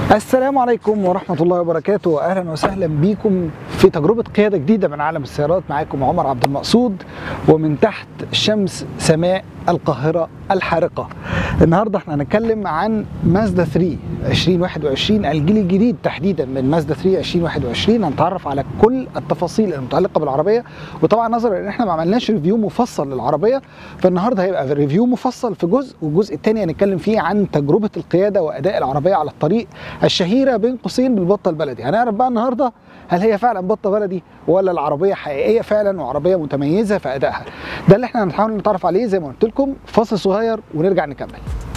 السلام عليكم ورحمة الله وبركاته أهلا وسهلا بكم في تجربة قيادة جديدة من عالم السيارات معاكم عمر عبد المقصود ومن تحت شمس سماء القاهرة الحارقة النهاردة احنا هنتكلم عن مازدا 3 2021 الجيل الجديد تحديدا من مازدا 3 2021 هنتعرف على كل التفاصيل المتعلقة بالعربية وطبعا نظرا ان احنا ما عملناش ريفيو مفصل للعربية فالنهاردة هيبقى ريفيو مفصل في جزء والجزء الثاني هنتكلم فيه عن تجربة القيادة وأداء العربية على الطريق الشهيرة بين قوسين بالبطة البلدي هنعرف بقى النهاردة هل هي فعلا بطة بلدي ولا العربية حقيقية فعلا وعربية متميزة في أدائها ده اللي احنا هنحاول نتعرف عليه زي ما قلت لكم فاصل صغير ونرجع نكمل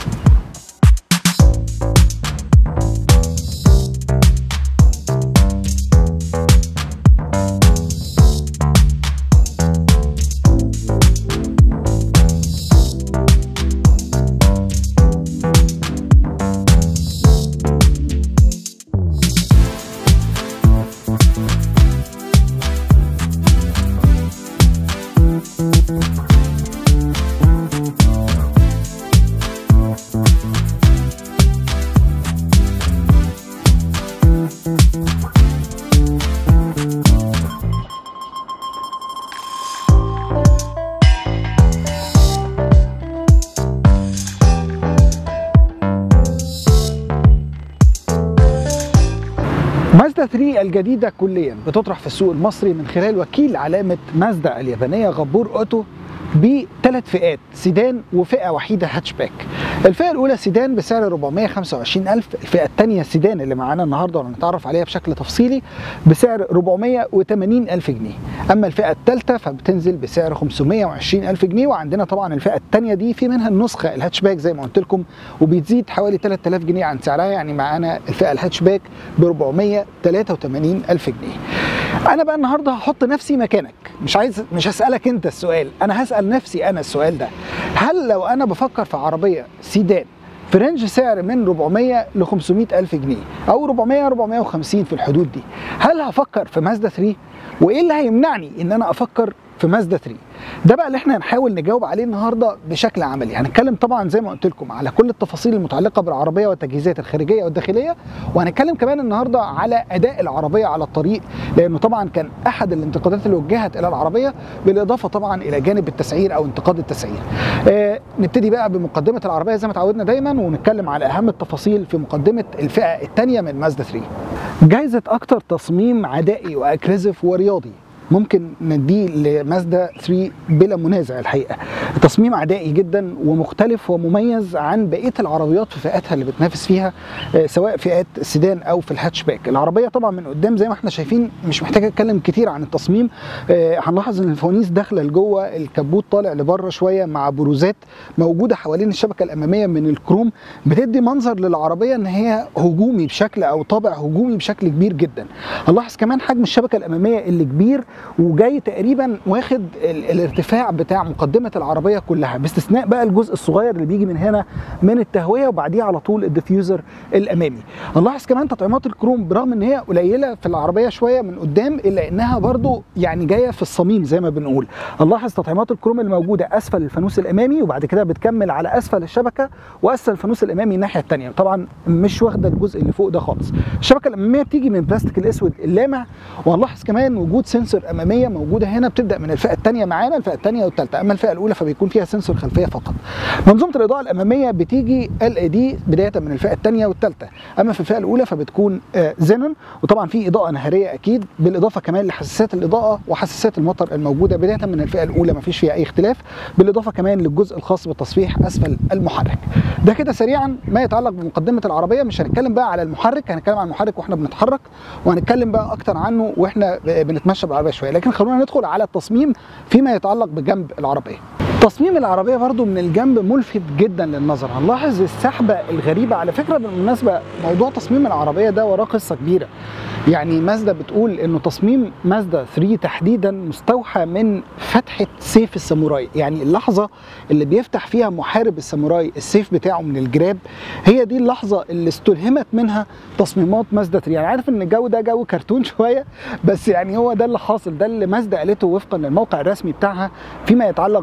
مازدا 3 الجديدة كليا بتطرح في السوق المصري من خلال وكيل علامة مازدا اليابانية غبور أوتو بثلاث فئات سيدان وفئة وحيدة هاتشباك الفئة الأولى سيدان بسعر 425 ألف الفئة الثانية سيدان اللي معانا النهاردة وهنتعرف عليها بشكل تفصيلي بسعر 480 ألف جنيه أما الفئة الثالثة فبتنزل بسعر 520 ألف جنيه وعندنا طبعا الفئة الثانية دي في منها النسخة الهاتشباك زي ما قلت لكم وبتزيد حوالي 3000 جنيه عن سعرها يعني معانا الفئة الهاتشباك ب 483 ألف جنيه انا بقى النهارده هحط نفسي مكانك مش عايز مش هسالك انت السؤال انا هسال نفسي انا السؤال ده هل لو انا بفكر في عربيه سيدان في رينج سعر من 400 ل 500 الف جنيه او 400 450 في الحدود دي هل هفكر في مازدا 3 وايه اللي هيمنعني ان انا افكر في مازدا 3 ده بقى اللي احنا هنحاول نجاوب عليه النهارده بشكل عملي هنتكلم طبعا زي ما قلت لكم على كل التفاصيل المتعلقه بالعربيه والتجهيزات الخارجيه والداخليه وهنتكلم كمان النهارده على اداء العربيه على الطريق لانه طبعا كان احد الانتقادات اللي وجهت الى العربيه بالاضافه طبعا الى جانب التسعير او انتقاد التسعير آه نبتدي بقى بمقدمه العربيه زي ما اتعودنا دايما ونتكلم على اهم التفاصيل في مقدمه الفئه الثانيه من مازدا 3 جايزه اكتر تصميم عدائي واجريسيف ورياضي ممكن نديه لمازدا 3 بلا منازع الحقيقه تصميم عدائي جدا ومختلف ومميز عن بقيه العربيات في فئاتها اللي بتنافس فيها سواء فئات السيدان او في الهاتشباك العربيه طبعا من قدام زي ما احنا شايفين مش محتاج اتكلم كتير عن التصميم هنلاحظ ان الفوانيس داخله لجوه الكبوت طالع لبره شويه مع بروزات موجوده حوالين الشبكه الاماميه من الكروم بتدي منظر للعربيه ان هي هجومي بشكل او طابع هجومي بشكل كبير جدا هنلاحظ كمان حجم الشبكه الاماميه اللي كبير وجاي تقريبا واخد الارتفاع بتاع مقدمه العربيه كلها باستثناء بقى الجزء الصغير اللي بيجي من هنا من التهويه وبعديه على طول الديفيوزر الامامي هنلاحظ كمان تطعيمات الكروم برغم ان هي قليله في العربيه شويه من قدام الا انها برضو يعني جايه في الصميم زي ما بنقول هنلاحظ تطعيمات الكروم الموجوده اسفل الفانوس الامامي وبعد كده بتكمل على اسفل الشبكه واسفل الفانوس الامامي الناحيه الثانيه طبعا مش واخده الجزء اللي فوق ده خالص الشبكه الاماميه بتيجي من البلاستيك الاسود اللامع وهنلاحظ كمان وجود سنسور اماميه موجوده هنا بتبدا من الفئه الثانيه معانا الفئه الثانيه والثالثه اما الفئه الاولى فبيكون فيها سنسور خلفيه فقط منظومه الاضاءه الاماميه بتيجي ال اي دي بدايه من الفئه الثانيه والثالثه اما في الفئه الاولى فبتكون آه زينون وطبعا في اضاءه نهاريه اكيد بالاضافه كمان لحساسات الاضاءه وحساسات المطر الموجوده بدايه من الفئه الاولى ما فيش فيها اي اختلاف بالاضافه كمان للجزء الخاص بالتصفيح اسفل المحرك ده كده سريعا ما يتعلق بمقدمه العربيه مش هنتكلم بقى على المحرك هنتكلم عن المحرك واحنا بنتحرك وهنتكلم بقى اكتر عنه واحنا بنتمشى بالعربيه شويه لكن خلونا ندخل على التصميم فيما يتعلق بجنب العربيه تصميم العربيه برضو من الجنب ملفت جدا للنظر هنلاحظ السحبه الغريبه على فكره بالمناسبه موضوع تصميم العربيه ده وراه قصه كبيره يعني مازدا بتقول انه تصميم مازدا 3 تحديدا مستوحى من فتحه سيف الساموراي يعني اللحظه اللي بيفتح فيها محارب الساموراي السيف بتاعه من الجراب هي دي اللحظه اللي استلهمت منها تصميمات مازدا 3 يعني عارف ان الجو ده جو كرتون شويه بس يعني هو ده اللي حاصل ده اللي مازدا قالته وفقا للموقع الرسمي بتاعها فيما يتعلق بتصميم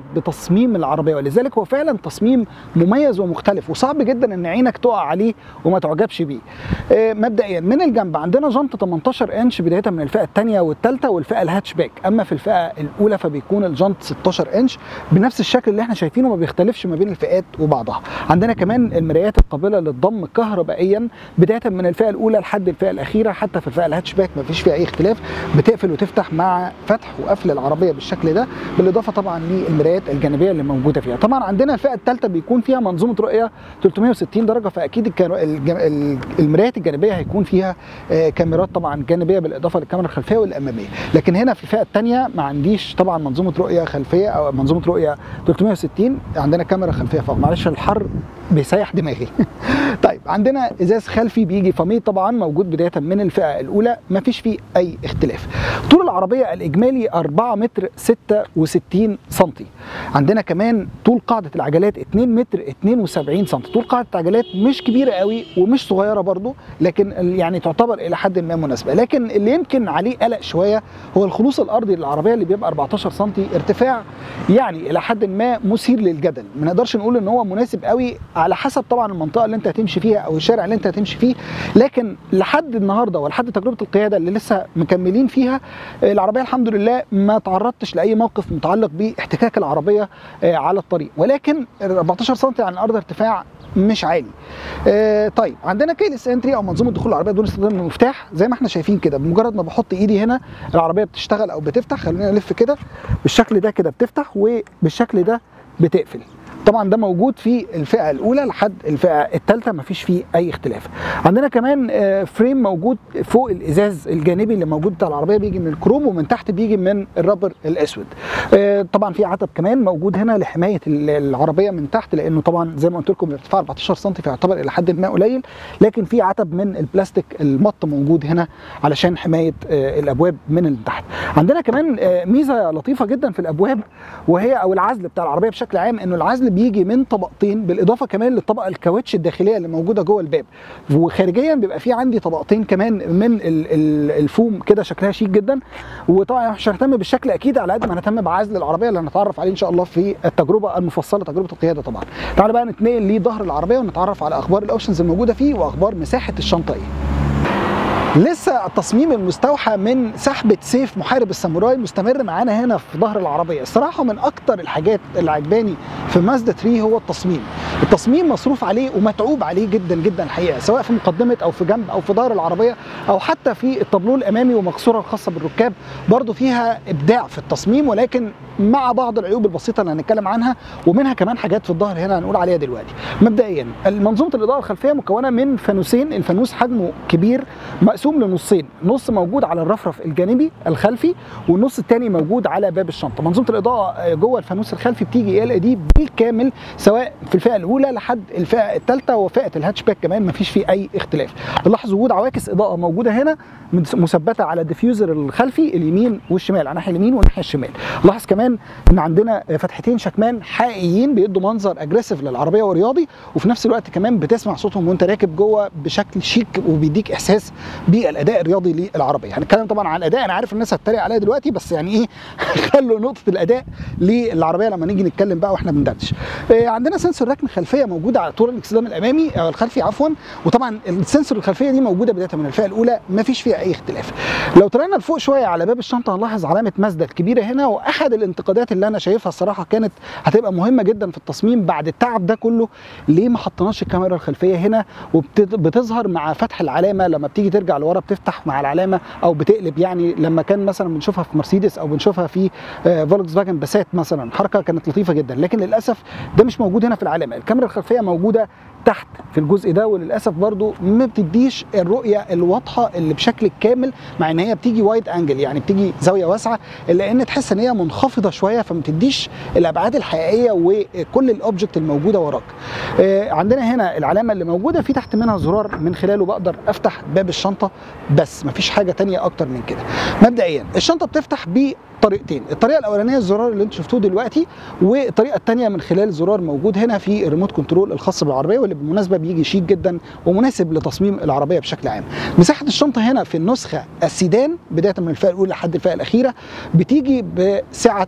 تصميم العربيه ولذلك هو فعلا تصميم مميز ومختلف وصعب جدا ان عينك تقع عليه وما تعجبش بيه آه، مبدئيا من الجنب عندنا جنط 18 انش بدايه من الفئه الثانيه والثالثه والفئه الهاتشباك اما في الفئه الاولى فبيكون الجنط 16 انش بنفس الشكل اللي احنا شايفينه ما بيختلفش ما بين الفئات وبعضها عندنا كمان المرايات القابله للضم كهربائيا بدايه من الفئه الاولى لحد الفئه الاخيره حتى في الفئه الهاتشباك ما فيش فيها اي اختلاف بتقفل وتفتح مع فتح وقفل العربيه بالشكل ده بالاضافه طبعا للمرايات الجانبيه اللي موجوده فيها طبعا عندنا الفئه الثالثه بيكون فيها منظومه رؤيه 360 درجه فاكيد الكاميرا- الج- ال- المرايات الجانبيه هيكون فيها آه، كاميرات طبعا جانبيه بالاضافه للكاميرا الخلفيه والاماميه لكن هنا في الفئه الثانيه ما عنديش طبعا منظومه رؤيه خلفيه او منظومه رؤيه 360 عندنا كاميرا خلفيه فوق معلش الحر بيسيح دماغي طيب عندنا ازاز خلفي بيجي فميد طبعا موجود بدايه من الفئه الاولى ما فيش فيه اي اختلاف طول العربيه الاجمالي 4 متر 66 سم عندنا كمان طول قاعده العجلات 2 متر 72 سم طول قاعده العجلات مش كبيره قوي ومش صغيره برضو لكن ال- يعني تعتبر الى حد ما مناسبه لكن اللي يمكن عليه قلق شويه هو الخلوص الارضي للعربيه اللي بيبقى 14 سم ارتفاع يعني الى حد ما مثير للجدل ما نقدرش نقول ان هو مناسب قوي على حسب طبعا المنطقه اللي انت هتمشي فيها او الشارع اللي انت هتمشي فيه لكن لحد النهارده ولحد تجربه القياده اللي لسه مكملين فيها آه، العربيه الحمد لله ما تعرضتش لاي موقف متعلق باحتكاك العربيه آه، على الطريق ولكن ال 14 سم عن الارض ارتفاع مش عالي آه طيب عندنا كيلس انتري او منظومه دخول العربيه دون استخدام المفتاح زي ما احنا شايفين كده بمجرد ما بحط ايدي هنا العربيه بتشتغل او بتفتح خلينا نلف كده بالشكل ده كده بتفتح وبالشكل ده بتقفل طبعا ده موجود في الفئه الاولى لحد الفئه الثالثه مفيش فيه اي اختلاف عندنا كمان آه، فريم موجود فوق الازاز الجانبي اللي موجود بتاع العربيه بيجي من الكروم ومن تحت بيجي من الرابر الاسود آه، طبعا في عتب كمان موجود هنا لحمايه ال- العربيه من تحت لانه طبعا زي ما قلت لكم ارتفاع 14 سم فيعتبر الى حد ما قليل لكن في عتب من البلاستيك المط موجود هنا علشان حمايه آه، الابواب من اللي تحت عندنا كمان آه، ميزه لطيفه جدا في الابواب وهي او العزل بتاع العربيه بشكل عام انه العزل بيجي من طبقتين بالاضافه كمان للطبقه الكاوتش الداخليه اللي موجوده جوه الباب وخارجيا بيبقى في عندي طبقتين كمان من ال- ال- الفوم كده شكلها شيك جدا وطبعا مش هنهتم بالشكل اكيد على قد ما هنهتم بعزل العربيه اللي هنتعرف عليه ان شاء الله في التجربه المفصله تجربه القياده طبعا تعالوا بقى نتنقل لظهر العربيه ونتعرف على اخبار الاوبشنز الموجوده فيه واخبار مساحه الشنطه ايه لسه التصميم المستوحى من سحبة سيف محارب الساموراي مستمر معانا هنا في ظهر العربية الصراحة من أكتر الحاجات اللي عجباني في مازدا 3 هو التصميم التصميم مصروف عليه ومتعوب عليه جدا جدا الحقيقة سواء في مقدمة أو في جنب أو في ظهر العربية أو حتى في الطابلوه الأمامي ومقصورة الخاصة بالركاب برضو فيها إبداع في التصميم ولكن مع بعض العيوب البسيطة اللي هنتكلم عنها ومنها كمان حاجات في الظهر هنا هنقول عليها دلوقتي مبدئيا منظومة الإضاءة الخلفية مكونة من فانوسين الفانوس حجمه كبير مقسوم لنصين نص موجود على الرفرف الجانبي الخلفي والنص الثاني موجود على باب الشنطه منظومه الاضاءه جوه الفانوس الخلفي بتيجي ال دي بالكامل سواء في الفئه الاولى لحد الفئه الثالثه وفئه الهاتشباك كمان ما فيش فيه اي اختلاف نلاحظ وجود عواكس اضاءه موجوده هنا مثبته على الديفيوزر الخلفي اليمين والشمال على الناحيه اليمين والناحيه الشمال لاحظ كمان ان عندنا فتحتين شكمان حقيقيين بيدوا منظر اجريسيف للعربيه ورياضي وفي نفس الوقت كمان بتسمع صوتهم وانت راكب جوه بشكل شيك وبيديك احساس بالاداء الرياضي للعربيه هنتكلم طبعا عن الاداء انا عارف الناس هتتريق عليا دلوقتي بس يعني ايه خلوا نقطه الاداء للعربيه لما نيجي نتكلم بقى واحنا بندردش آه، عندنا سنسور ركن خلفيه موجوده على طول الاكسدام الامامي او الخلفي عفوا وطبعا السنسور الخلفيه دي موجوده بدايه من الفئه الاولى ما فيش فيها اي اختلاف لو طلعنا لفوق شويه على باب الشنطه هنلاحظ علامه مازدا الكبيره هنا واحد الانتقادات اللي انا شايفها الصراحه كانت هتبقى مهمه جدا في التصميم بعد التعب ده كله ليه ما حطيناش الكاميرا الخلفيه هنا وبتظهر مع فتح العلامه لما بتيجي ترجع لورا بتفتح مع العلامه او بتقلب يعني لما كان مثلا بنشوفها في مرسيدس او بنشوفها في آه، فولكس فاجن باسات مثلا حركه كانت لطيفه جدا لكن للاسف ده مش موجود هنا في العلامه الكاميرا الخلفيه موجوده تحت في الجزء ده وللاسف برضو ما بتديش الرؤيه الواضحه اللي بشكل كامل مع ان هي بتيجي وايد انجل يعني بتيجي زاويه واسعه الا ان تحس ان هي منخفضه شويه فما بتديش الابعاد الحقيقيه وكل الاوبجكت الموجوده وراك آه، عندنا هنا العلامه اللي موجوده في تحت منها زرار من خلاله بقدر افتح باب الشنطه بس مفيش حاجه تانية اكتر من كده مبدئيا الشنطه بتفتح طريقتين الطريقه الاولانيه الزرار اللي انتم شفتوه دلوقتي والطريقه الثانيه من خلال زرار موجود هنا في الريموت كنترول الخاص بالعربيه واللي بالمناسبه بيجي شيك جدا ومناسب لتصميم العربيه بشكل عام مساحه الشنطه هنا في النسخه السيدان بدايه من الفئه الاولى لحد الفئه الاخيره بتيجي بسعه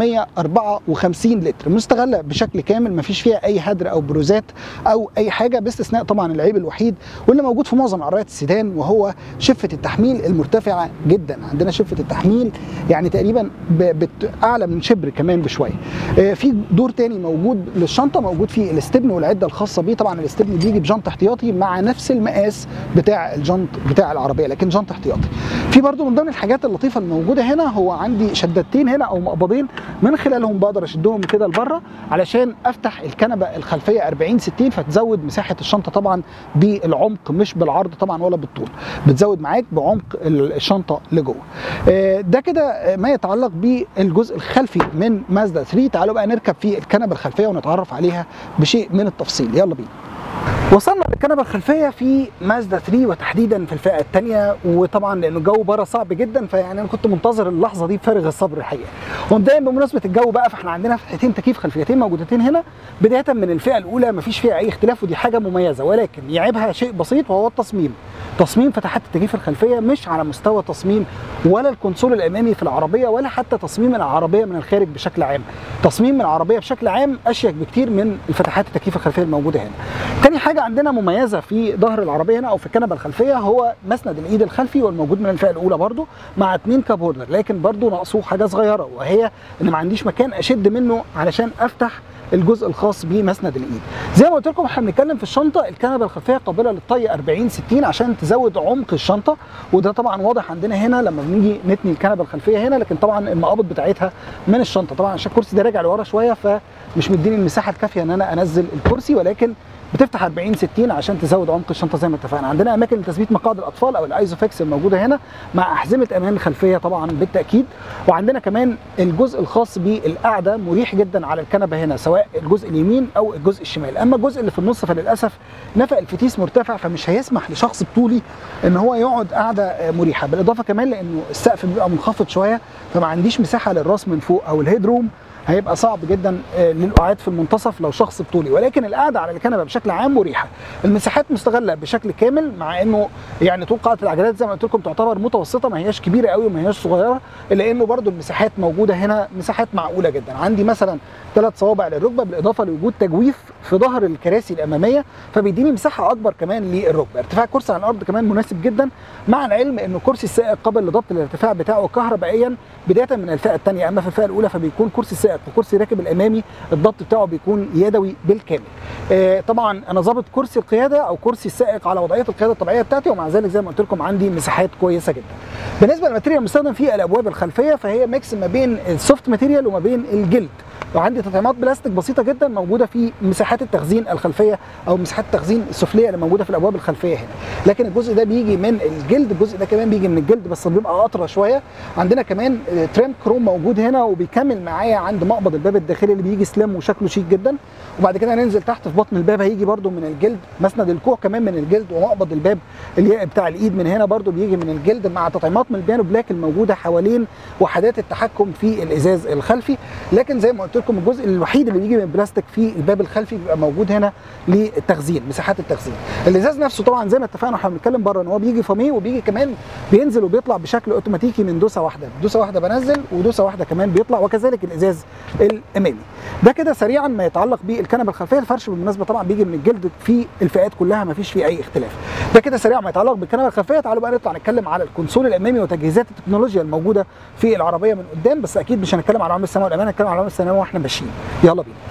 454 لتر مستغله بشكل كامل ما فيش فيها اي هدر او بروزات او اي حاجه باستثناء طبعا العيب الوحيد واللي موجود في معظم عربيات السيدان وهو شفه التحميل المرتفعه جدا عندنا شفه التحميل يعني تقريبا ب- بت- اعلى من شبر كمان بشويه آه، في دور تاني موجود للشنطه موجود فيه الاستبن والعده الخاصه بيه طبعا الاستبن بيجي بجنط احتياطي مع نفس المقاس بتاع الجنط بتاع العربيه لكن جنط احتياطي في برضو من ضمن الحاجات اللطيفه الموجوده هنا هو عندي شدادتين هنا او مقبضين من خلالهم بقدر اشدهم كده لبره علشان افتح الكنبه الخلفيه 40 60 فتزود مساحه الشنطه طبعا بالعمق مش بالعرض طبعا ولا بالطول بتزود معاك بعمق الشنطه لجوه آه، ده كده آه، ما يتعلق بالجزء الخلفي من مازدا 3 تعالوا بقى نركب في الكنبه الخلفيه ونتعرف عليها بشيء من التفصيل يلا بينا وصلنا للكنبه الخلفيه في مازدا 3 وتحديدا في الفئه الثانيه وطبعا لانه الجو بره صعب جدا فيعني انا كنت منتظر اللحظه دي بفارغ الصبر الحقيقه ومبدئيا بمناسبه الجو بقى فاحنا عندنا فتحتين تكييف خلفيتين موجودتين هنا بدايه من الفئه الاولى مفيش فيها اي اختلاف ودي حاجه مميزه ولكن يعيبها شيء بسيط وهو التصميم تصميم فتحات التكييف الخلفيه مش على مستوى تصميم ولا الكونسول الامامي في العربيه ولا حتى تصميم العربيه من الخارج بشكل عام تصميم العربيه بشكل عام اشيك بكتير من الفتحات التكييف الخلفيه الموجوده هنا تاني حاجه عندنا مميزه في ظهر العربيه هنا او في الكنبه الخلفيه هو مسند الايد الخلفي والموجود من الفئه الاولى برضو مع اتنين كاب هولدر لكن برضو ناقصه حاجه صغيره وهي ان ما عنديش مكان اشد منه علشان افتح الجزء الخاص بمسند الايد زي ما قلت لكم احنا بنتكلم في الشنطه الكنبه الخلفيه قابله للطي 40 60 عشان تزود عمق الشنطه وده طبعا واضح عندنا هنا لما بنيجي نتني الكنبه الخلفيه هنا لكن طبعا المقابض بتاعتها من الشنطه طبعا عشان الكرسي ده راجع لورا شويه فمش مديني المساحه الكافيه ان انا انزل الكرسي ولكن بتفتح 40 60 عشان تزود عمق الشنطه زي ما اتفقنا عندنا اماكن لتثبيت مقاعد الاطفال او الايزوفيكس الموجوده هنا مع احزمه امان خلفيه طبعا بالتاكيد وعندنا كمان الجزء الخاص بالقعده مريح جدا على الكنبه هنا سواء الجزء اليمين او الجزء الشمال اما الجزء اللي في النص فللاسف نفق الفتيس مرتفع فمش هيسمح لشخص بطولي ان هو يقعد قعده مريحه بالاضافه كمان لانه السقف بيبقى منخفض شويه فما عنديش مساحه للراس من فوق او الهيد روم هيبقى صعب جدا آه، للقعاد في المنتصف لو شخص بطولي ولكن القعده على الكنبه بشكل عام مريحه المساحات مستغله بشكل كامل مع انه يعني طول قاعده العجلات زي ما قلت لكم تعتبر متوسطه ما هياش كبيره قوي وما هياش صغيره الا انه برده المساحات موجوده هنا مساحات معقوله جدا عندي مثلا ثلاث صوابع للركبه بالاضافه لوجود تجويف في ظهر الكراسي الاماميه فبيديني مساحه اكبر كمان للركبه ارتفاع الكرسي عن الارض كمان مناسب جدا مع العلم انه كرسي السائق قابل لضبط الارتفاع بتاعه كهربائيا بدايه من الفئه الثانيه اما في الفئه الاولى فبيكون كرسي السائق وكرسي راكب الامامي الضبط بتاعه بيكون يدوي بالكامل آه طبعا انا ظابط كرسي القياده او كرسي السائق على وضعيه القياده الطبيعيه بتاعتي ومع ذلك زي ما قلت لكم عندي مساحات كويسه جدا بالنسبه للماتيريال المستخدم في الابواب الخلفيه فهي ميكس ما بين السوفت ماتيريال وما بين الجلد وعندي تطعيمات بلاستيك بسيطه جدا موجوده في مساحات التخزين الخلفيه او مساحات التخزين السفليه اللي موجوده في الابواب الخلفيه هنا لكن الجزء ده بيجي من الجلد الجزء ده كمان بيجي من الجلد بس بيبقى اطرى شويه عندنا كمان آه، تريم كروم موجود هنا وبيكمل معايا عند مقبض الباب الداخلي اللي بيجي سليم وشكله شيك جدا وبعد كده ننزل تحت في بطن الباب هيجي برده من الجلد مسند الكوع كمان من الجلد ومقبض الباب اللي بتاع الايد من هنا برده بيجي من الجلد مع تطعيمات من البيانو بلاك الموجوده حوالين وحدات التحكم في الازاز الخلفي لكن زي ما قلت لكم الجزء الوحيد اللي بيجي من البلاستيك في الباب الخلفي بيبقى موجود هنا للتخزين مساحات التخزين الازاز نفسه طبعا زي ما اتفقنا واحنا بنتكلم بره ان هو بيجي فاميه وبيجي كمان بينزل وبيطلع بشكل اوتوماتيكي من دوسه واحده دوسه واحده بنزل ودوسه واحده كمان بيطلع وكذلك الازاز الامامي ده كده سريعا ما يتعلق بالكنبه الخلفيه الفرش بالمناسبه طبعا بيجي من الجلد في الفئات كلها ما فيش فيه اي اختلاف ده كده سريعا ما يتعلق بالكنبه الخلفيه تعالوا بقى نطلع نتكلم على الكونسول الامامي وتجهيزات التكنولوجيا الموجوده في العربيه من قدام بس اكيد مش هنتكلم على عوامل السماء والامان هنتكلم على عوامل السماء واحنا ماشيين يلا بينا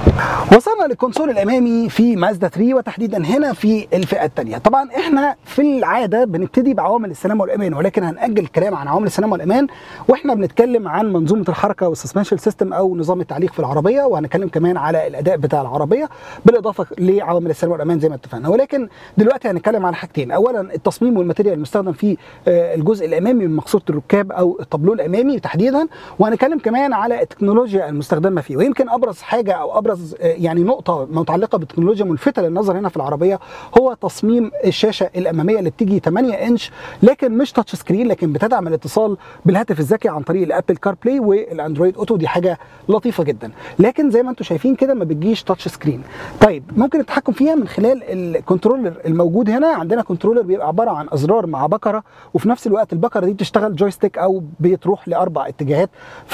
وصلنا للكونسول الامامي في مازدا 3 وتحديدا هنا في الفئه الثانيه طبعا احنا في العاده بنبتدي بعوامل السلامه والامان ولكن هنأجل الكلام عن عوامل السلامه والامان واحنا بنتكلم عن منظومه الحركه والسسبنشن سيستم او نظام التعليق في العربيه وهنتكلم كمان على الاداء بتاع العربيه بالاضافه لعوامل السلامه والامان زي ما اتفقنا ولكن دلوقتي هنتكلم على حاجتين اولا التصميم والماتيريال المستخدم في آه، الجزء الامامي من مقصوره الركاب او الطابلو الامامي تحديدا وهنتكلم كمان على التكنولوجيا المستخدمه فيه ويمكن ابرز حاجه او ابرز ابرز آه، يعني نقطه متعلقه بالتكنولوجيا ملفته للنظر هنا في العربيه هو تصميم الشاشه الاماميه اللي بتيجي 8 انش لكن مش تاتش سكرين لكن بتدعم الاتصال بالهاتف الذكي عن طريق الابل كار بلاي والاندرويد اوتو دي حاجه لطيفه جدا لكن زي ما انتم شايفين كده ما بتجيش تاتش سكرين طيب ممكن التحكم فيها من خلال الكنترولر الموجود هنا عندنا كنترولر بيبقى عباره عن ازرار مع بكره وفي نفس الوقت البكره دي بتشتغل جويستيك او بتروح لاربع اتجاهات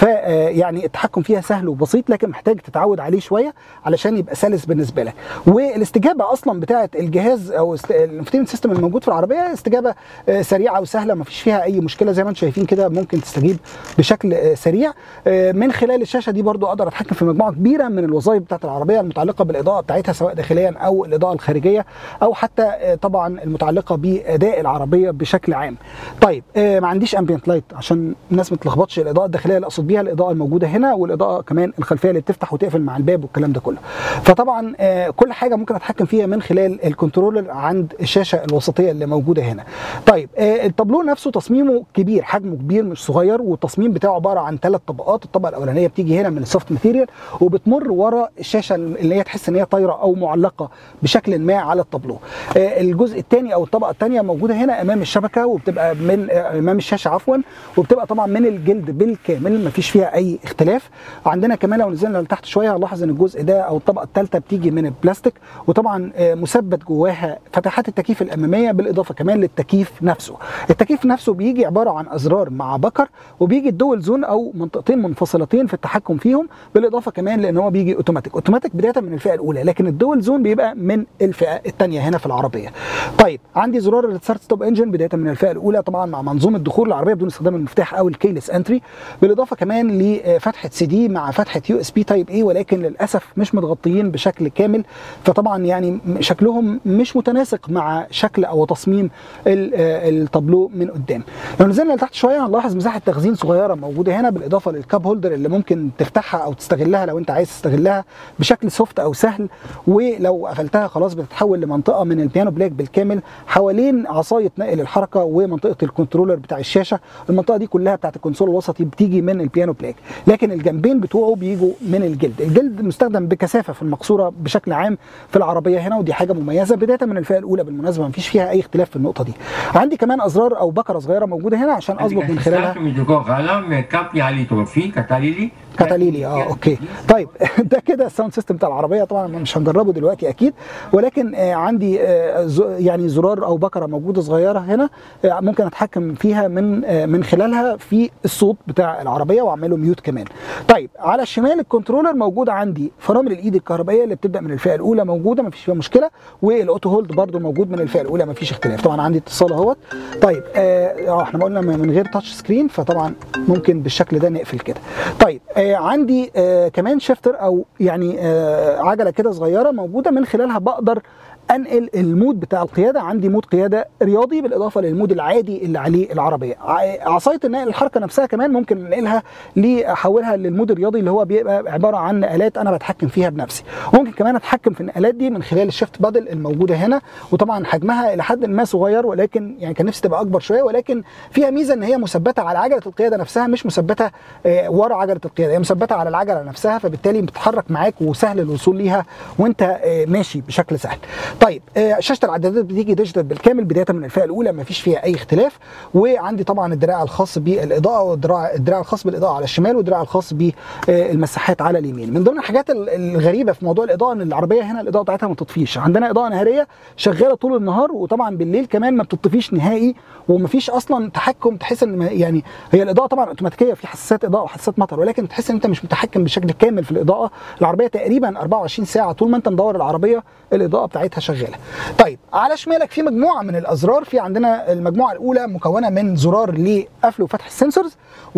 فيعني التحكم فيها سهل وبسيط لكن محتاج تتعود عليه شويه علشان يبقى سلس بالنسبه لك والاستجابه اصلا بتاعه الجهاز او الانفوتيمنت سيستم الموجود في العربيه استجابه آه، سريعه وسهله ما فيش فيها اي مشكله زي ما انتم شايفين كده ممكن تستجيب بشكل آه، سريع آه، من خلال الشاشه دي برضو اقدر اتحكم في مجموعه كبيره من الوظائف بتاعه العربيه المتعلقه بالاضاءه بتاعتها سواء داخليا او الاضاءه الخارجيه او حتى آه، طبعا المتعلقه باداء العربيه بشكل عام طيب آه، ما عنديش امبيانت لايت عشان الناس ما تلخبطش الاضاءه الداخليه اللي اقصد بيها الاضاءه الموجوده هنا والاضاءه كمان الخلفيه اللي بتفتح وتقفل مع الباب والكلام ده كله فطبعا آه، كل حاجه ممكن اتحكم فيها من خلال الكنترولر عند الشاشه الوسطيه اللي موجوده هنا طيب آه، التابلو نفسه تصميمه كبير حجمه كبير مش صغير والتصميم بتاعه عباره عن ثلاث طبقات الطبقه الاولانيه بتيجي هنا من السوفت ماتيريال وبتمر ورا الشاشه اللي هي تحس ان هي طايره او معلقه بشكل ما على التابلو آه، الجزء الثاني او الطبقه الثانيه موجوده هنا امام الشبكه وبتبقى من آه، امام الشاشه عفوا وبتبقى طبعا من الجلد بالكامل مفيش فيها اي اختلاف عندنا كمان لو نزلنا لتحت شويه هنلاحظ ان الجزء ده او الطبقه الثالثه بتيجي من البلاستيك وطبعا آه، مثبت جواها فتحات التكييف الاماميه بالاضافه كمان للتكييف نفسه التكييف نفسه بيجي عباره عن ازرار مع بكر وبيجي الدول زون او منطقتين منفصلتين في التحكم فيهم بالاضافه كمان لان هو بيجي اوتوماتيك اوتوماتيك بدايه من الفئه الاولى لكن الدول زون بيبقى من الفئه الثانيه هنا في العربيه طيب عندي زرار الستارت ستوب انجن بدايه من الفئه الاولى طبعا مع منظومه دخول العربيه بدون استخدام المفتاح او الكيلس انتري بالاضافه كمان لفتحه سي دي مع فتحه يو اس بي تايب اي ولكن للاسف مش متغطيين بشكل كامل فطبعا يعني شكلهم مش متناسق مع شكل او تصميم ال- آه، التابلو من قدام لو نزلنا لتحت شويه هنلاحظ مساحه تخزين صغيره موجوده هنا بالاضافه للكاب هولدر اللي ممكن تفتحها او تستغلها لو انت عايز تستغلها بشكل سوفت او سهل ولو قفلتها خلاص بتتحول لمنطقه من البيانو بلاك بالكامل حوالين عصايه نقل الحركه ومنطقه الكنترولر بتاع الشاشه المنطقه دي كلها بتاعت الكونسول الوسطي بتيجي من البيانو بلاك لكن الجنبين بتوعه بيجوا من الجلد الجلد مستخدم بكثافه في المقصوره بشكل عام في العربيه هنا ودي حاجه مميزه بدايه من الفئه الاولى بالمناسبه مفيش فيها اي اختلاف في النقطه دي عندي كمان ازرار او بكره صغيره موجوده هنا عشان اظبط من خلالها mi giocò Galam, capi ali trofi, catalili. كاتاليلي اه اوكي طيب ده كده الساوند سيستم بتاع العربيه طبعا مش هنجربه دلوقتي اكيد ولكن آه عندي آه ز- يعني زرار او بكره موجوده صغيره هنا آه ممكن اتحكم فيها من آه من خلالها في الصوت بتاع العربيه واعمله ميوت كمان طيب على الشمال الكنترولر موجود عندي فرامل الايد الكهربائيه اللي بتبدا من الفئه الاولى موجوده مفيش فيها مشكله والاوتو هولد برده موجود من الفئه الاولى مفيش اختلاف طبعا عندي اتصال اهوت طيب اه آه، احنا قلنا من غير تاتش سكرين فطبعا ممكن بالشكل ده نقفل كده طيب آه عندي آه كمان شيفتر او يعني آه عجله كده صغيره موجوده من خلالها بقدر انقل المود بتاع القياده عندي مود قياده رياضي بالاضافه للمود العادي اللي عليه العربيه ع- عصايه النقل الحركه نفسها كمان ممكن انقلها لاحولها للمود الرياضي اللي هو بيبقى عباره عن نقلات انا بتحكم فيها بنفسي ممكن كمان اتحكم في النقلات دي من خلال الشيفت بادل الموجوده هنا وطبعا حجمها الى حد ما صغير ولكن يعني كان نفسي تبقى اكبر شويه ولكن فيها ميزه ان هي مثبته على عجله القياده نفسها مش مثبته آه، ورا عجله القياده هي مثبته على العجله نفسها فبالتالي بتتحرك معاك وسهل الوصول ليها وانت آه، ماشي بشكل سهل طيب آه، شاشه العدادات بتيجي ديجيتال بالكامل بدايه من الفئه الاولى ما فيش فيها اي اختلاف وعندي طبعا الدراع الخاص بالاضاءه والدراع الدراع الخاص بالاضاءه على الشمال والدراع الخاص بالمساحات على اليمين من ضمن الحاجات ال- الغريبه في موضوع الاضاءه ان العربيه هنا الاضاءه بتاعتها ما بتطفيش عندنا اضاءه نهاريه شغاله طول النهار وطبعا بالليل كمان ما بتطفيش نهائي ومفيش اصلا تحكم تحس ان ما- يعني هي الاضاءه طبعا اوتوماتيكيه في حساسات اضاءه وحساسات مطر ولكن تحس ان انت مش متحكم بشكل كامل في الاضاءه العربيه تقريبا 24 ساعه طول ما انت مدور العربيه الاضاءه بتاعتها شغاله طيب على شمالك في مجموعه من الازرار في عندنا المجموعه الاولى مكونه من زرار لقفل وفتح السنسورز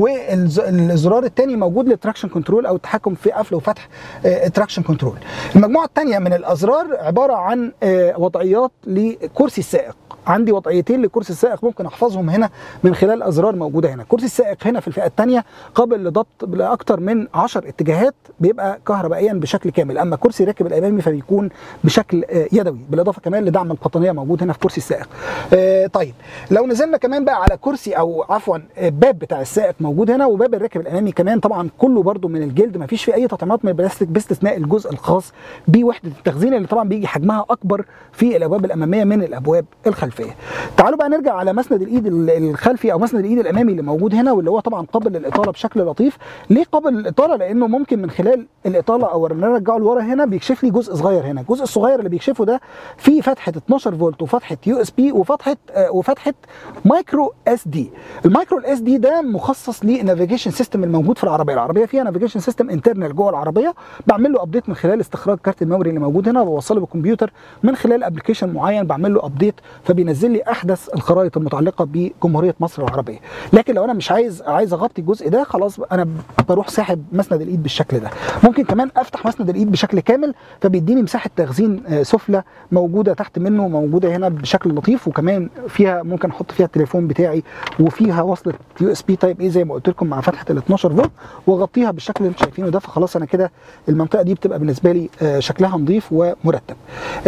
والزرار الثاني موجود للتراكشن كنترول او التحكم في قفل وفتح التراكشن كنترول المجموعه الثانيه من الازرار عباره عن آه، وضعيات لكرسي السائق عندي وضعيتين لكرسي السائق ممكن احفظهم هنا من خلال ازرار موجوده هنا كرسي السائق هنا في الفئه الثانيه قابل لضبط لاكثر من 10 اتجاهات بيبقى كهربائيا بشكل كامل اما كرسي الراكب الامامي فبيكون بشكل آه، يدوي بالاضافه كمان لدعم القطنيه موجود هنا في كرسي السائق آه، طيب لو نزلنا كمان بقى على كرسي او عفوا آه، باب بتاع السائق موجود هنا وباب الراكب الامامي كمان طبعا كله برده من الجلد ما فيش فيه اي تطعيمات من البلاستيك باستثناء الجزء الخاص بوحده التخزين اللي طبعا بيجي حجمها اكبر في الابواب الاماميه من الابواب الخلفيه تعالوا بقى نرجع على مسند الايد ال- الخلفي او مسند الايد الامامي اللي موجود هنا واللي هو طبعا قابل للاطاله بشكل لطيف ليه قابل للاطاله لانه ممكن من خلال الاطاله او ان انا ارجعه لورا هنا بيكشف لي جزء صغير هنا الجزء الصغير اللي بيكشفه ده فيه فتحه 12 فولت وفتحه يو اس بي وفتحه آه، وفتحه مايكرو اس دي المايكرو اس دي ده مخصص للنافيجيشن سيستم الموجود في العربيه العربيه فيها نافيجيشن سيستم انترنال جوه العربيه بعمل له ابديت من خلال استخراج كارت الميموري اللي موجود هنا وبوصله بالكمبيوتر من خلال ابلكيشن معين بعمل له ابديت فبينزل لي احدث الخرائط المتعلقه بجمهوريه مصر العربيه لكن لو انا مش عايز عايز اغطي الجزء ده خلاص انا بروح ساحب مسند الايد بالشكل ده ممكن كمان افتح مسند الايد بشكل كامل فبيديني مساحه تخزين آه، سفلى موجوده تحت منه موجوده هنا بشكل لطيف وكمان فيها ممكن احط فيها التليفون بتاعي وفيها وصله يو اس بي تايب اي زي ما قلت لكم مع فتحه ال 12 فولت واغطيها بالشكل اللي انتم شايفينه ده فخلاص انا كده المنطقه دي بتبقى بالنسبه لي آه، شكلها نظيف ومرتب.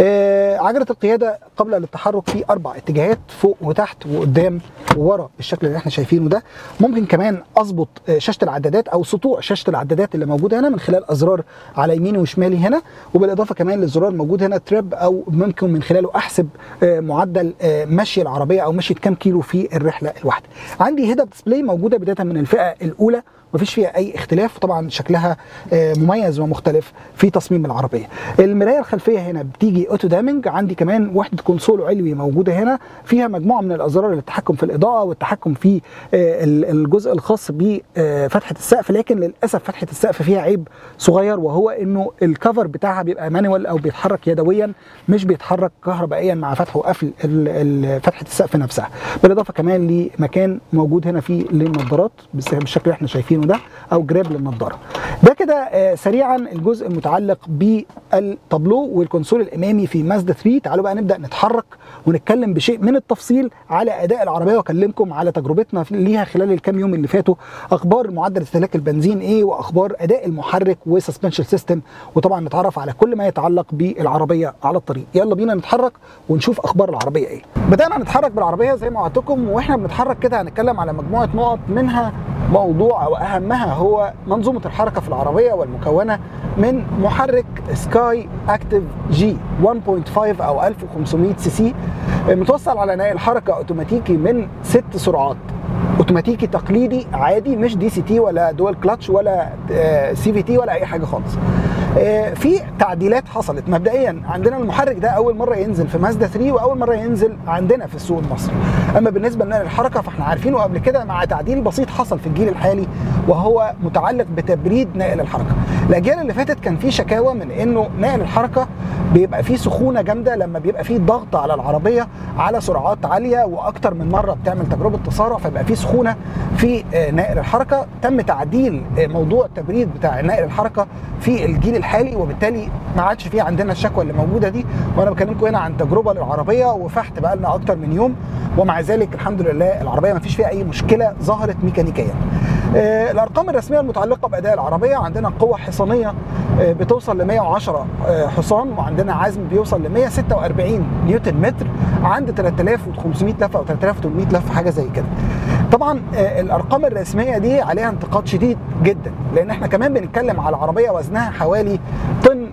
آه، عجله القياده قبل التحرك في اربع اتجاهات فوق وتحت وقدام وورا بالشكل اللي احنا شايفينه ده ممكن كمان اظبط آه، شاشه العدادات او سطوع شاشه العدادات اللي موجوده هنا من خلال ازرار على يميني وشمالي هنا وبالاضافه كمان للزرار موجود هنا تريب او ممكن من خلاله احسب آه، معدل آه، مشي العربيه او مشي كام كيلو في الرحله الواحده. عندي هيد اب ديسبلاي موجوده بدايه من الفئه الاولى مفيش فيها اي اختلاف وطبعا شكلها آه، مميز ومختلف في تصميم العربيه المرايه الخلفيه هنا بتيجي اوتو دامنج عندي كمان وحده كونسول علوي موجوده هنا فيها مجموعه من الازرار للتحكم في الاضاءه والتحكم في آه، ال- الجزء الخاص بفتحه السقف لكن للاسف فتحه السقف فيها عيب صغير وهو انه الكفر بتاعها بيبقى مانوال او بيتحرك يدويا مش بيتحرك كهربائيا مع فتح وقفل ال- ال- فتحه السقف نفسها بالاضافه كمان لمكان موجود هنا فيه للنظارات بس- بالشكل اللي احنا شايفينه ده او جراب للنظاره ده كده آه، سريعا الجزء المتعلق بالطابلو والكونسول الامامي في مازدا 3 تعالوا بقى نبدا نتحرك ونتكلم بشيء من التفصيل على اداء العربيه واكلمكم على تجربتنا في- ليها خلال الكام يوم اللي فاتوا اخبار معدل استهلاك البنزين ايه واخبار اداء المحرك وسسبنشن سيستم وطبعا نتعرف على كل ما يتعلق بالعربيه على الطريق يلا بينا نتحرك ونشوف اخبار العربيه ايه بدانا نتحرك بالعربيه زي ما وعدتكم واحنا بنتحرك كده هنتكلم على مجموعه نقط منها موضوع او اهمها هو منظومه الحركه في العربيه والمكونه من محرك سكاي اكتيف جي 1.5 او 1500 سي سي متوصل على نقل حركه اوتوماتيكي من ست سرعات اوتوماتيكي تقليدي عادي مش دي سي تي ولا دول كلاتش ولا سي في تي ولا اي حاجه خالص آه، في تعديلات حصلت مبدئيا عندنا المحرك ده اول مره ينزل في مازدا 3 واول مره ينزل عندنا في السوق المصري اما بالنسبه لنقل الحركه فاحنا عارفينه قبل كده مع تعديل بسيط حصل في الجيل الحالي وهو متعلق بتبريد نقل الحركه الاجيال اللي فاتت كان في شكاوى من انه نقل الحركه بيبقى فيه سخونه جامده لما بيبقى فيه ضغط على العربيه على سرعات عاليه واكتر من مره بتعمل تجربه تسارع فيبقى فيه سخونه في آه، نقل الحركه تم تعديل آه، موضوع التبريد بتاع نقل الحركه في الجيل الحالي وبالتالي ما عادش فيه عندنا الشكوى اللي موجوده دي وانا بكلمكم هنا عن تجربه للعربيه وفحت بقى لنا اكتر من يوم ومع ذلك الحمد لله العربيه ما فيش فيها اي مشكله ظهرت ميكانيكيا آه، الارقام الرسميه المتعلقه باداء العربيه عندنا قوه حصانيه آه، بتوصل ل 110 آه، حصان وعندنا عزم بيوصل ل 146 نيوتن متر عند 3500 لفه او 3800 لفه حاجه زي كده طبعا آه، الارقام الرسميه دي عليها انتقاد شديد جدا لان احنا كمان بنتكلم على عربيه وزنها حوالي طن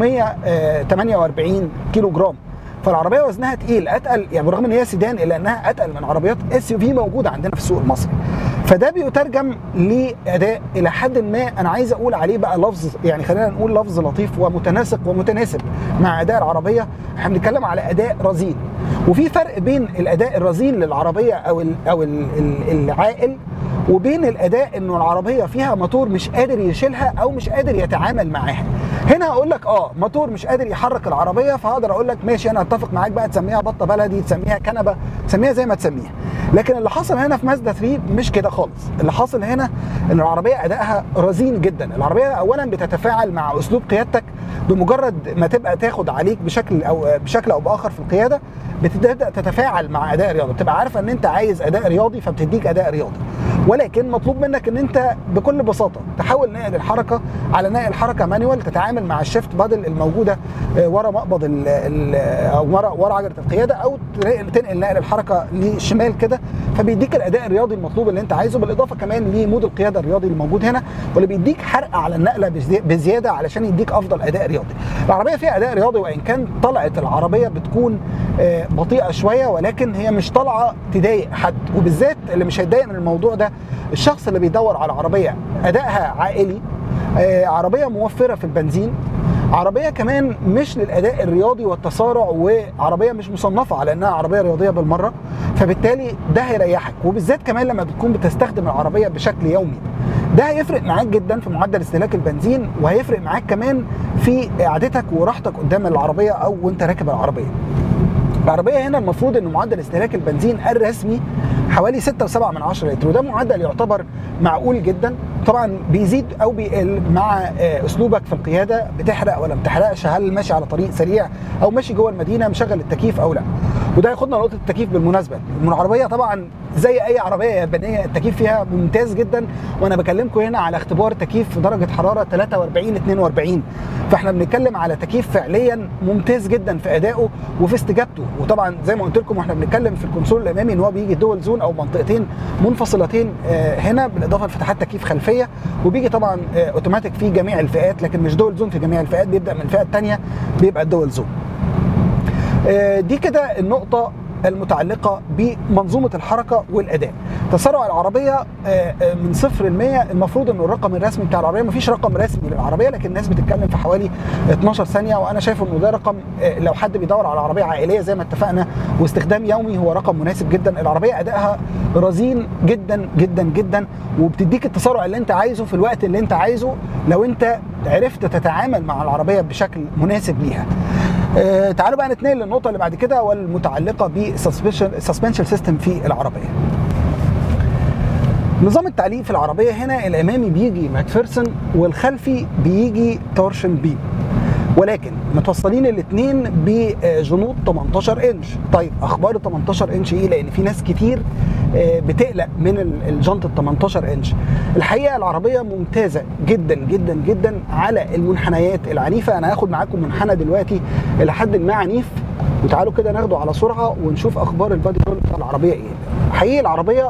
848 كيلو جرام فالعربيه وزنها تقيل اتقل يعني برغم ان هي سيدان الا انها اتقل من عربيات اس يو في موجوده عندنا في السوق المصري فده بيترجم لاداء الى حد ما انا عايز اقول عليه بقى لفظ يعني خلينا نقول لفظ لطيف ومتناسق ومتناسب مع اداء العربيه احنا بنتكلم على اداء رزين وفي فرق بين الاداء الرزين للعربيه او ال او ال ال العائل وبين الاداء انه العربيه فيها موتور مش قادر يشيلها او مش قادر يتعامل معاها هنا هقول لك اه موتور مش قادر يحرك العربيه فهقدر اقول لك ماشي انا اتفق معاك بقى تسميها بطه بلدي تسميها كنبه تسميها زي ما تسميها لكن اللي حصل هنا في مازدا 3 مش كده خالص اللي حاصل هنا ان العربيه ادائها رزين جدا العربيه اولا بتتفاعل مع اسلوب قيادتك بمجرد ما تبقى تاخد عليك بشكل او بشكل او باخر في القياده بتبدا تتفاعل مع اداء رياضي بتبقى عارفه ان انت عايز اداء رياضي فبتديك اداء رياضي ولكن مطلوب منك ان انت بكل بساطه تحاول نقل الحركه على نقل الحركه مانيوال تتعامل مع الشيفت بادل الموجوده ورا مقبض ال ال او ورا ورا عجله القياده او تنقل نقل الحركه للشمال كده فبيديك الاداء الرياضي المطلوب اللي انت عايزه بالاضافه كمان لمود القياده الرياضي الموجود هنا واللي بيديك حرق على النقله بزياده علشان يديك افضل اداء رياضي العربيه فيها اداء رياضي وان كان طلعت العربيه بتكون بطيئه شويه ولكن هي مش طالعه تضايق حد وبالذات اللي مش هيتضايق من الموضوع ده الشخص اللي بيدور على عربيه ادائها عائلي عربيه موفره في البنزين عربيه كمان مش للاداء الرياضي والتسارع وعربيه مش مصنفه على انها عربيه رياضيه بالمره فبالتالي ده هيريحك وبالذات كمان لما بتكون بتستخدم العربيه بشكل يومي ده هيفرق معاك جدا في معدل استهلاك البنزين وهيفرق معاك كمان في قعدتك وراحتك قدام العربيه او وانت راكب العربيه العربيه هنا المفروض ان معدل استهلاك البنزين الرسمي حوالي 6.7 من 10 لتر وده معدل يعتبر معقول جدا طبعا بيزيد او بيقل مع اسلوبك في القياده بتحرق ولا ما بتحرقش هل ماشي على طريق سريع او ماشي جوه المدينه مشغل التكييف او لا وده ياخدنا لنقطه التكييف بالمناسبه العربيه طبعا زي اي عربيه يابانيه التكييف فيها ممتاز جدا وانا بكلمكم هنا على اختبار تكييف في درجه حراره 43 42 فاحنا بنتكلم على تكييف فعليا ممتاز جدا في ادائه وفي استجابته وطبعا زي ما قلت لكم واحنا بنتكلم في الكونسول الامامي ان هو بيجي دول زون او منطقتين منفصلتين هنا بالاضافه لفتحات تكييف خلفيه وبيجي طبعا اوتوماتيك في جميع الفئات لكن مش دول زون في جميع الفئات بيبدا من الفئه الثانيه بيبقى الدول زون دي كده النقطه المتعلقه بمنظومه الحركه والاداء. تسارع العربيه من صفر ل 100 المفروض انه الرقم الرسمي بتاع العربيه مفيش رقم رسمي للعربيه لكن الناس بتتكلم في حوالي 12 ثانيه وانا شايف انه ده رقم لو حد بيدور على عربيه عائليه زي ما اتفقنا واستخدام يومي هو رقم مناسب جدا، العربيه ادائها رزين جدا جدا جدا وبتديك التسارع اللي انت عايزه في الوقت اللي انت عايزه لو انت عرفت تتعامل مع العربيه بشكل مناسب ليها. آه تعالوا بقى نتنقل للنقطه اللي بعد كده والمتعلقه بالسسبنشن سيستم في العربيه نظام التعليق في العربيه هنا الامامي بيجي ماكفيرسون والخلفي بيجي تورشن بيم ولكن متوصلين الاثنين بجنوط 18 انش طيب اخبار ال 18 انش ايه لان في ناس كتير بتقلق من الجنط ال 18 انش الحقيقه العربيه ممتازه جدا جدا جدا على المنحنيات العنيفه انا هاخد معاكم منحنى دلوقتي الى حد ما عنيف وتعالوا كده ناخده على سرعه ونشوف اخبار البادي رول بتاع العربيه ايه حقيقي العربيه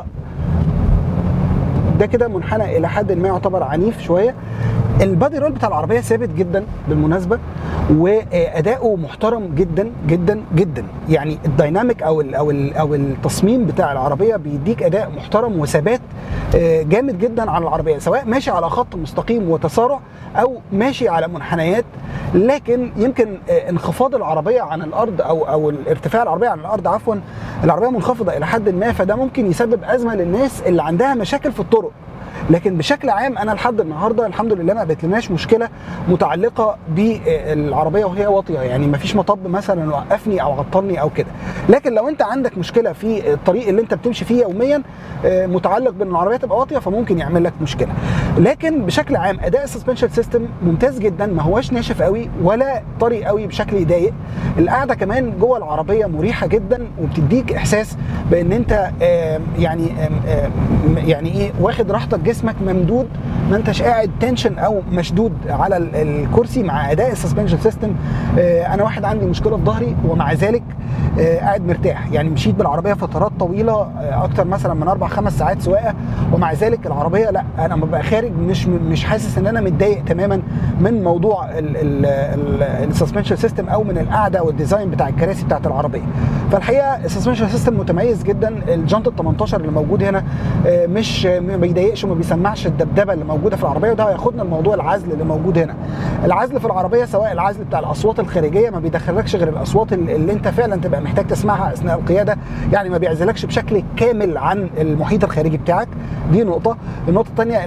ده كده منحنى الى حد ما يعتبر عنيف شويه البادي رول بتاع العربيه ثابت جدا بالمناسبه واداؤه محترم جدا جدا جدا يعني الدايناميك او ال او ال او التصميم بتاع العربيه بيديك اداء محترم وثبات جامد جدا على العربيه سواء ماشي على خط مستقيم وتسارع او ماشي على منحنيات لكن يمكن انخفاض العربيه عن الارض او او الارتفاع العربيه عن الارض عفوا العربيه منخفضه الى حد ما فده ممكن يسبب ازمه للناس اللي عندها مشاكل في الطرق لكن بشكل عام انا لحد النهارده الحمد لله ما قابلتلناش مشكله متعلقه بالعربيه وهي واطيه يعني ما فيش مطب مثلا وقفني او عطلني او كده لكن لو انت عندك مشكله في الطريق اللي انت بتمشي فيه يوميا متعلق بان العربيه تبقى واطيه فممكن يعمل لك مشكله لكن بشكل عام اداء السسبنشن سيستم ممتاز جدا ما هواش ناشف قوي ولا طري قوي بشكل يضايق القعده كمان جوه العربيه مريحه جدا وبتديك احساس بان انت يعني يعني ايه واخد راحتك جسمك ممدود ما انتش قاعد تنشن او مشدود على الكرسي مع اداء السسبنشن سيستم انا واحد عندي مشكله في ظهري ومع ذلك قاعد مرتاح يعني مشيت بالعربيه فترات طويله اكتر مثلا من اربع خمس ساعات سواقه ومع ذلك العربيه لا انا ببقى خارج مش مش حاسس ان انا متضايق تماما من موضوع السسبنشن سيستم او من القعده والديزاين بتاع الكراسي بتاعت العربيه فالحقيقه السسبنشن سيستم متميز جدا الجنط ال 18 اللي موجود هنا مش ما بيضايقش وما بيسمعش الدبدبه اللي موجوده في العربيه وده هياخدنا لموضوع العزل اللي موجود هنا العزل في العربيه سواء العزل بتاع الاصوات الخارجيه ما بيدخلكش غير الاصوات اللي انت فعلا تبقى محتاج تسمعها اثناء القياده يعني ما بيعزلكش بشكل كامل عن المحيط الخارجي بتاعك دي نقطه النقطه الثانيه العزل جوه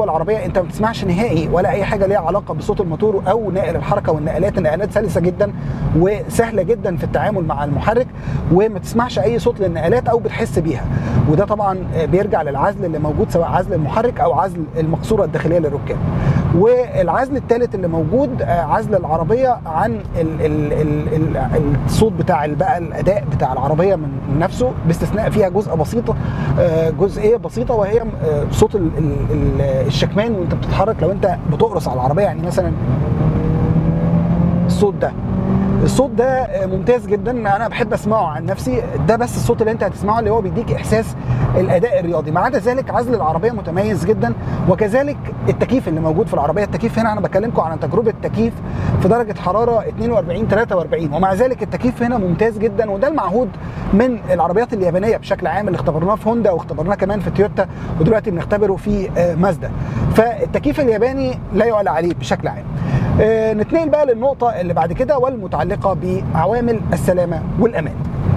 الدول العربيه انت ما بتسمعش نهائي ولا اي حاجه ليها علاقه بصوت الموتور او نقل الحركه والنقلات النقلات سلسه جدا وسهله جدا في التعامل مع المحرك وما تسمعش اي صوت للنقلات او بتحس بيها وده طبعا بيرجع للعزل اللي موجود سواء عزل المحرك او عزل المقصوره الداخليه للركاب والعزل الثالث اللي موجود عزل العربيه عن ال ال ال ال الصوت بتاع بقى الاداء بتاع العربيه من نفسه باستثناء فيها جزء بسيطه جزئيه بسيطه وهي صوت ال ال الشكمان وانت بتتحرك لو انت بتقرص على العربيه يعني مثلا الصوت ده الصوت ده ممتاز جدا انا بحب اسمعه عن نفسي ده بس الصوت اللي انت هتسمعه اللي هو بيديك احساس الاداء الرياضي ما عدا ذلك عزل العربيه متميز جدا وكذلك التكييف اللي موجود في العربيه التكييف هنا انا بكلمكم عن تجربه تكييف في درجه حراره 42 43 ومع ذلك التكييف هنا ممتاز جدا وده المعهود من العربيات اليابانيه بشكل عام اللي اختبرناه في هوندا واختبرناه كمان في تويوتا ودلوقتي بنختبره في مازدا فالتكييف الياباني لا يعلى عليه بشكل عام آه نتنقل بقى للنقطة اللي بعد كده والمتعلقة بعوامل السلامة والأمان.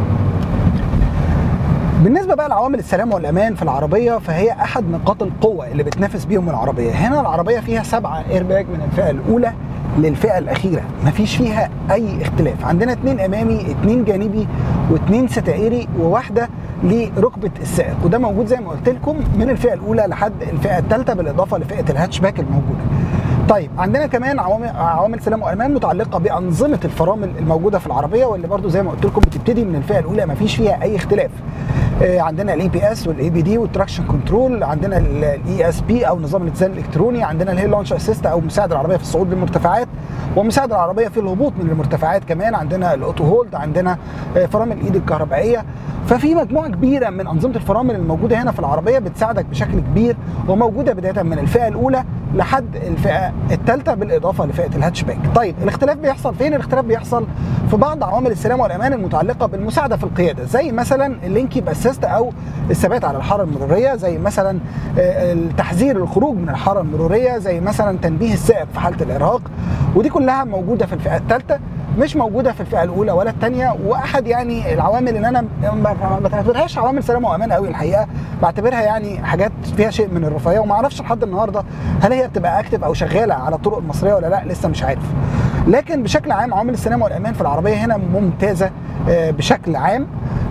بالنسبة بقى لعوامل السلامة والأمان في العربية فهي أحد نقاط القوة اللي بتنافس بيهم العربية، هنا العربية فيها سبعة ايرباج من الفئة الأولى للفئة الأخيرة، مفيش فيها أي اختلاف، عندنا اتنين أمامي، اتنين جانبي، واتنين ستائري، وواحدة لركبة السائق، وده موجود زي ما قلت لكم من الفئة الأولى لحد الفئة الثالثة بالإضافة لفئة الهاتشباك الموجودة. طيب عندنا كمان عوامل عوامل سلام وامان متعلقه بانظمه الفرامل الموجوده في العربيه واللي برضو زي ما قلت لكم بتبتدي من الفئه الاولى ما فيش فيها اي اختلاف آه عندنا الاي بي اس والاي بي دي والتراكشن كنترول عندنا الاي اس بي او نظام الاتزان الالكتروني عندنا الهيل لونش اسيست او مساعد العربيه في الصعود للمرتفعات ومساعد العربيه في الهبوط من المرتفعات كمان عندنا الاوتو هولد عندنا آه فرامل الايد الكهربائيه ففي مجموعه كبيره من انظمه الفرامل الموجوده هنا في العربيه بتساعدك بشكل كبير وموجوده بدايه من الفئه الاولى لحد الفئه الثالثه بالاضافه لفئه الهاتشباك. طيب الاختلاف بيحصل فين؟ الاختلاف بيحصل في بعض عوامل السلامه والامان المتعلقه بالمساعده في القياده زي مثلا اللينكيب اسيست او الثبات على الحاره المروريه زي مثلا التحذير الخروج من الحاره المروريه زي مثلا تنبيه السائق في حاله الارهاق ودي كلها موجوده في الفئه الثالثه مش موجوده في الفئه الاولى ولا الثانيه واحد يعني العوامل اللي انا ما بعتبرهاش عوامل سلامه وامان قوي الحقيقه بعتبرها يعني حاجات فيها شيء من الرفاهيه وما اعرفش لحد النهارده هل هي بتبقى اكتف او شغاله على الطرق المصريه ولا لا لسه مش عارف لكن بشكل عام عوامل السلامه والامان في العربيه هنا ممتازه بشكل عام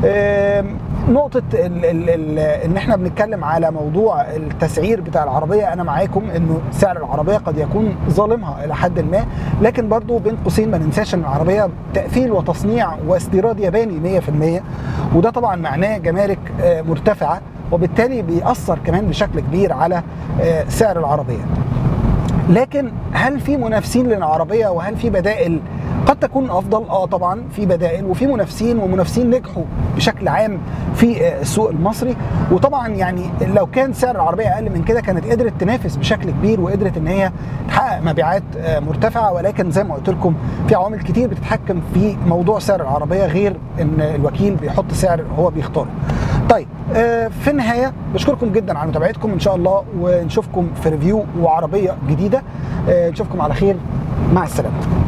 نقطة ال ال ال ان احنا بنتكلم على موضوع التسعير بتاع العربية انا معاكم انه سعر العربية قد يكون ظالمها الى حد ما لكن برضو بين قوسين ما ننساش ان العربية تقفيل وتصنيع واستيراد ياباني 100% وده طبعا معناه جمارك مرتفعة وبالتالي بيأثر كمان بشكل كبير على سعر العربية لكن هل في منافسين للعربية وهل في بدائل قد تكون افضل اه طبعا في بدائل وفي منافسين ومنافسين نجحوا بشكل عام في السوق المصري وطبعا يعني لو كان سعر العربيه اقل من كده كانت قدرت تنافس بشكل كبير وقدرت ان هي تحقق مبيعات مرتفعه ولكن زي ما قلت لكم في عوامل كتير بتتحكم في موضوع سعر العربيه غير ان الوكيل بيحط سعر هو بيختاره. طيب في النهايه بشكركم جدا على متابعتكم ان شاء الله ونشوفكم في ريفيو وعربيه جديده نشوفكم على خير مع السلامه.